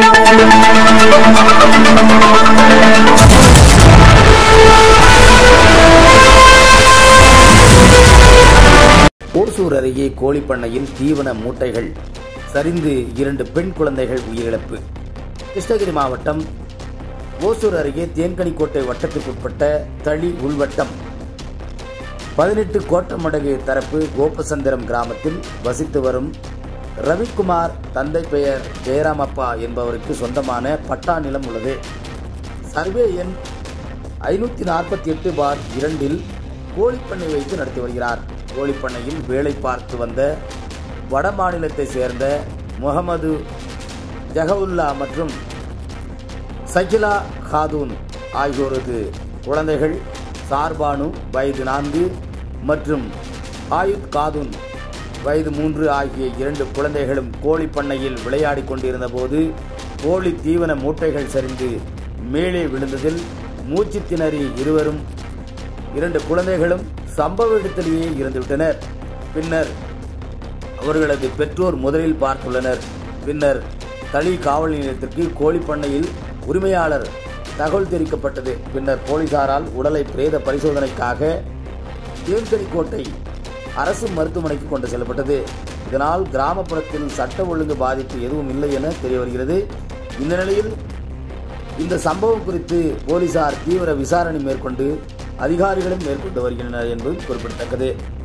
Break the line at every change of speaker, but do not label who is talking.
ஓசூர் அருகே கோழிப்பண்ணையில் தீவன மூட்டைகள் சரிந்து இரண்டு பெண் குழந்தைகள் உயிரிழப்பு கிருஷ்ணகிரி மாவட்டம் ஓசூர் அருகே தேன்கனிக்கோட்டை வட்டத்திற்குட்பட்ட தளி உள்வட்டம் பதினெட்டு கோட்டமடகு தரப்பு கோபசந்திரம் கிராமத்தில் வசித்து வரும் ரவிக்குமார் தந்தை பெயர் ஜெயராமப்பா என்பவருக்கு சொந்தமான பட்டா நிலம் உள்ளது சர்வே எண் ஐநூற்றி நாற்பத்தி எட்டு பார் இரண்டில் கோழிப்பண்ணை வைத்து நடத்தி வருகிறார் கோழிப்பண்ணையில் வேலை பார்த்து வந்த வட மாநிலத்தை சேர்ந்த முகமது ஜஹவுல்லா மற்றும் சகிலா காதூன் ஆகியோரது குழந்தைகள் சார்பானு வயது நான்கு மற்றும் ஆயுத் காதூன் வயது மூன்று ஆகிய இரண்டு குழந்தைகளும் கோழி பண்ணையில் விளையாடிக் கொண்டிருந்த போது கோழி தீவன மூட்டைகள் சரிந்து மேலே விழுந்ததில் மூச்சு திணறி இருவரும் இரண்டு குழந்தைகளும் சம்பவ இடத்திலேயே இறந்துவிட்டனர் பின்னர் அவர்களது பெற்றோர் முதலில் பார்த்துள்ளனர் பின்னர் தளி காவல் நிலையத்திற்கு கோழிப்பண்ணையில் உரிமையாளர் தகவல் தெரிவிக்கப்பட்டது பின்னர் போலீசாரால் உடலை பிரேத பரிசோதனைக்காக தேன்கனிக்கோட்டை அரசு மருத்துவமனைக்கு கொண்டு செல்லப்பட்டது இதனால் கிராமப்புறத்தில் சட்ட ஒழுங்கு பாதிப்பு எதுவும் இல்லை என தெரிய வருகிறது இந்த நிலையில் இந்த சம்பவம் குறித்து போலீசார் தீவிர விசாரணை மேற்கொண்டு அதிகாரிகளும் மேற்கொண்டு வருகின்றனர் என்பது குறிப்பிடத்தக்கது